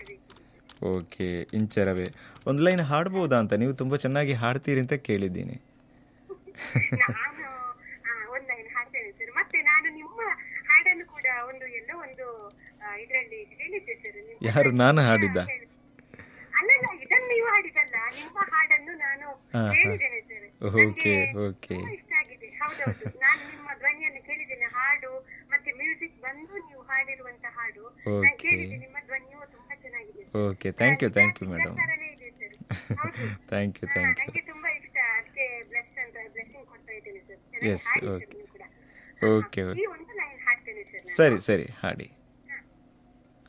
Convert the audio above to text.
ಹಾಡಬೇಕು ಓಕೆ ಇಂಚರವೇ ಒಂದು ಲೈನ್ ಹಾಡ್ಬೋದಾ ಅಂತ ನೀವು ತುಂಬ ಚೆನ್ನಾಗಿ ಹಾಡ್ತೀರಿ ಅಂತ ಕೇಳಿದ್ದೀನಿ ನಾನು ಆ, ಒಂದ್ ಲೈನ್ ಹಾಡ್ತೇನೆ ಸರ್ ಮತ್ತೆ ನಾನು ನಿಮ್ಮ ಹಾಡನ್ನು ಕೂಡ ಒಂದು ಎಲ್ಲೋ ಒಂದು ಇದರಲ್ಲಿ ಹೇಳಿದ್ದೆ ಸರ್ ನಿಮ್ಮ ಯಾರು ನಾನು ಹಾಡಿದ್ದ ಅಲ್ಲಲ್ಲ ಇದನ್ನು ನೀವು ಹಾಡಿದಲ್ಲ ನಿಮ್ಮ ಹಾಡನ್ನು ನಾನು ಹಾ, ಹಾ. ಹೇಳಿದ್ದೇನೆ ಸರ್ ಓಕೆ ಓಕೆ ತುಂಬಾ ಇಷ್ಟ ಆಗಿದೆ ಹೌದೌದು ನಾನು ನಿಮ್ಮ ಧ್ವನಿಯನ್ನು ಕೇಳಿದ್ದೇನೆ ಹಾಡು ಮತ್ತೆ ಮ್ಯೂಸಿಕ್ ಬಂದು ನೀವು ಹಾಡಿರುವಂತ ಹಾಡು ನಾನು Okay. ಕೇಳಿದ್ದೆ ನಿಮ್ಮ ಧ್ವನಿಯು ತುಂಬಾ ಚೆನ್ನಾಗಿದೆ okay thank you thank you madam ತರನೇ ಇದೆ ಸರ್ ಹೌದು ಥ್ಯಾಂಕ್ ಯು ಹಾ, ಥ್ಯಾಂಕ್ ಯು ನಂಗೆ ತುಂಬಾ ಇಷ್ಟ ಅದಕ್ಕೆ ಬ್ಲೆಸ್ ಅಂತ ಬ್ಲೆಸ್ಸಿಂಗ್ ಕೊಡ್ತಾ ಇದ್ದೇನೆ ಸರ್ Yes, ಚೆನ್ನಾಗಿ ಹಾಡಿ okay. ಸರ್ ನೀವು ಕೂಡ ಓಕೆ ಓಕೆ ಈ ಒಂದು ಲೈನ್ ಹಾಡ್ತೇನೆ ಸರ್ ನಾನು. ಸರಿ ಸರಿ ಹಾಡಿ